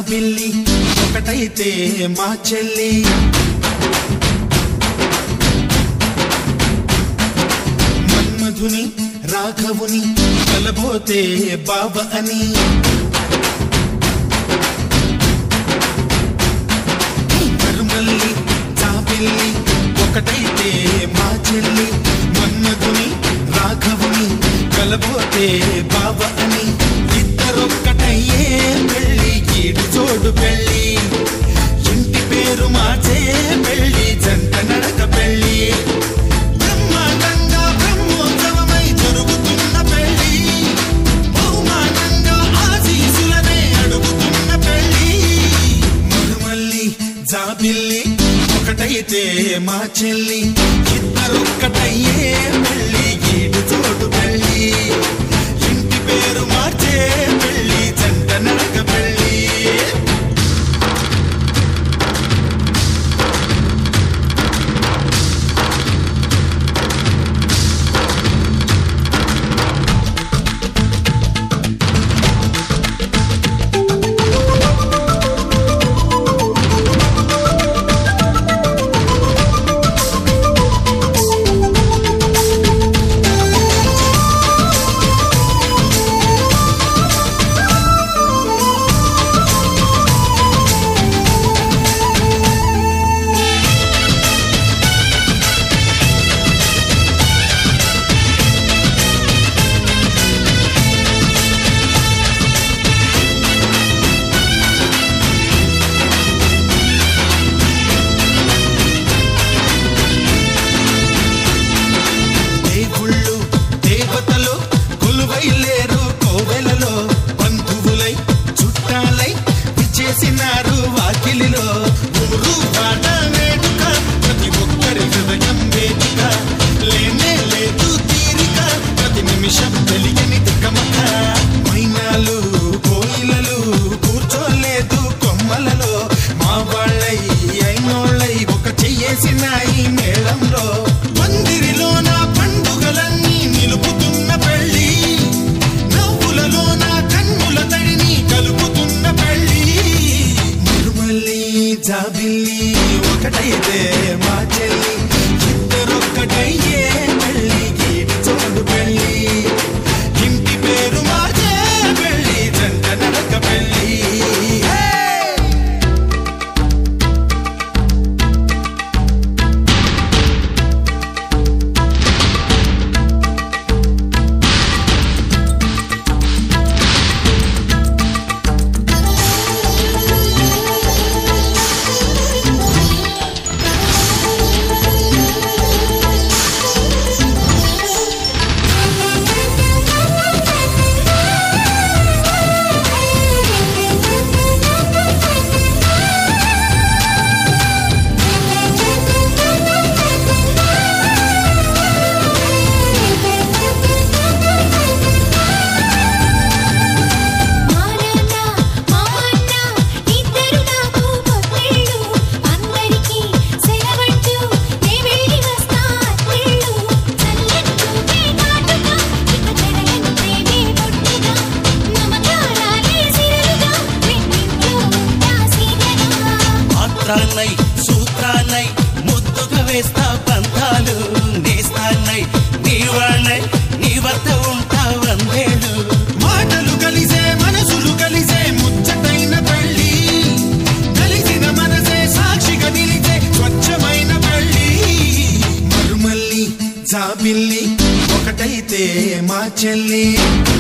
జాబిల్లి ఒకటైతే మా చెల్లి మన్మధుని రాఘవుని కలబోతే బావ అని మరుమల్లి జాబిల్లి ఒకటైతే మా చెల్లి మన్మధుని రాఘవుని కలబోతే బావ అని ఇద్దరొక్కటయ్యే పెళ్ళి ఈడు చోడు పెళ్ళి ఇంటి పేరు మార్చే పెళ్ళి జంట నడక పెళ్ళి బ్రహ్మాండంగా బ్రహ్మోత్సవమై జరుగుతున్న పెళ్ళి బహుమానంగా ఆశీసులనే అడుగుతున్న పెళ్ళి మరుమల్లి జాబిల్లి ఒకటైతే మా చెల్లి ఇద్దరొక్కటయ్యే పెళ్ళి ఈడు చోటు పెళ్ళి ఇంటి పేరు మార్చే పెళ్ళి జంట నడక పెళ్ళి దేవుళ్ళు దేవతలు కొలువై లేరు కోవెలలో బంధువులై చుట్టాలై విచ్చేసినారు వాకిలిలో ఊరు పాట వేడుక ప్రతి ఒక్కరి హృదయం వేదిక లేనే లేదు తీరిక ప్రతి నిమిషం తెలియని తికమక మైనాలు కోయిలలు కూర్చోలేదు కొమ్మలలో మా వాళ్ళై అయినోళ్ళై ఒక చెయ్యేసినాయి మేళంలో మందిరిలోన పండుగలన్నీ నిలుపుతున్న పెళ్ళి నవ్వులలోన కన్నుల తడిని కలుపుతున్న పెళ్ళి మరుమల్లి జాబిల్లి ఒకటైతే మా చెల్లి ఇద్దరొక్కటయ్యే పెళ్ళి గీడి చోడు పెళ్ళి ఇంటి పేరు మార్చే పెళ్ళి జంట నడక పెళ్ళి హే! మానన్న మామన్న ఇద్దరు నాకు పొత్తిళ్ళు అందరికీ సెలవంటూ నే వెళ్ళి వస్తా అత్తిళ్ళు చల్లని చూపే కాటుగా ఇక జరగని ప్రేమే బొట్టుగా మమకారాలే సిరలుగా రెండింట్లో ఉంటా సీతగా మాత్రాన్నై సూత్రాన్నై ముద్దుగా వేస్తా పంతాలు నేస్తాన్నై నీవాణ్ణై నీ వద్ద ఉంటా వందేళ్ళు మాటలు కలిసే మనసులు కలిసే ముచ్చటైన పెళ్ళి కలిసిన మనసే సాక్షిగా నిలిచే స్వచ్ఛమైన పెళ్ళి మరుమల్లి జాబిల్లి ఒకటైతే మా చెల్లి